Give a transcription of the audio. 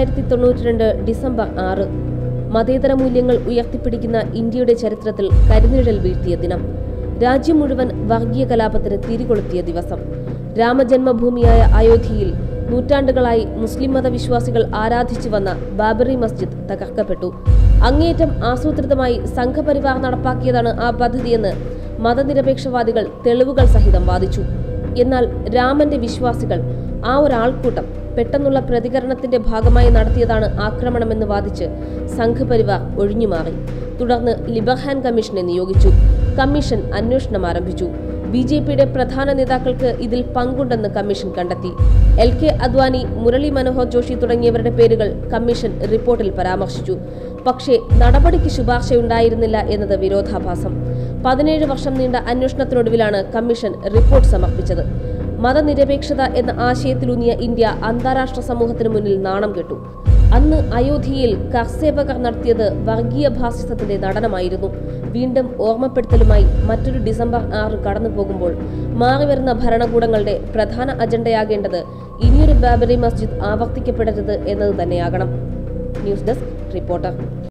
തൊള്ളായിരത്തി തൊണ്ണൂറ്റിരണ്ട് ഡിസംബർ ആറ് മതേതര മൂല്യങ്ങൾ ഉയർത്തിപ്പിടിക്കുന്ന ഇന്ത്യയുടെ ചരിത്രത്തിൽ കരിനിഴൽ വീഴ്ത്തിയ ദിനം രാജ്യം മുഴുവൻ വർഗീയ കലാപത്തിന് തിരികൊളുത്തിയ ദിവസം രാമജന്മഭൂമിയായ അയോധ്യയിൽ നൂറ്റാണ്ടുകളായി മുസ്ലിം മതവിശ്വാസികൾ ആരാധിച്ചു വന്ന ബാബറി മസ്ജിദ് തകർക്കപ്പെട്ടു അങ്ങേയറ്റം ആസൂത്രിതമായി സംഘപരിവാർ നടപ്പാക്കിയതാണ് ആ പദ്ധതിയെന്ന് മതനിരപേക്ഷവാദികൾ തെളിവുകൾ സഹിതം വാദിച്ചു എന്നാൽ രാമന്റെ വിശ്വാസികൾ ആ ഒരാൾക്കൂട്ടം പെട്ടെന്നുള്ള പ്രതികരണത്തിന്റെ ഭാഗമായി നടത്തിയതാണ് ആക്രമണമെന്ന് വാദിച്ച് സംഘപരിവാർ ഒഴിഞ്ഞുമാറി തുടർന്ന് ലിബർഹാൻ കമ്മീഷനെ നിയോഗിച്ചു കമ്മീഷൻ അന്വേഷണം ആരംഭിച്ചു ബി ജെ പിയുടെ പ്രധാന നേതാക്കൾക്ക് ഇതിൽ പങ്കുണ്ടെന്ന് കമ്മീഷൻ കണ്ടെത്തി എൽ കെ അദ്വാനി മുരളി മനോഹർ ജോഷി തുടങ്ങിയവരുടെ പേരുകൾ കമ്മീഷൻ റിപ്പോർട്ടിൽ പരാമർശിച്ചു പക്ഷേ നടപടിക്ക് ശുപാർശയുണ്ടായിരുന്നില്ല എന്നത് വിരോധാഭാസം പതിനേഴ് വർഷം നീണ്ട അന്വേഷണത്തിനൊടുവിലാണ് കമ്മീഷൻ റിപ്പോർട്ട് സമർപ്പിച്ചത് മതനിരപേക്ഷത എന്ന ആശയത്തിലൂന്നിയ ഇന്ത്യ അന്താരാഷ്ട്ര സമൂഹത്തിന് മുന്നിൽ നാണം കെട്ടു അന്ന് അയോധ്യയിൽ കർസേവകർ നടത്തിയത് വർഗീയ ഭാസിസത്തിന്റെ നടനമായിരുന്നു വീണ്ടും ഓർമ്മപ്പെടുത്തലുമായി മറ്റൊരു ഡിസംബർ ആറ് കടന്നു പോകുമ്പോൾ മാറിവരുന്ന ഭരണകൂടങ്ങളുടെ പ്രധാന അജണ്ടയാകേണ്ടത് ഇനിയൊരു ബാബറി മസ്ജിദ് ആവർത്തിക്കപ്പെടരുത് എന്നത് തന്നെയാകണം ന്യൂസ് ഡെസ്ക് റിപ്പോർട്ടർ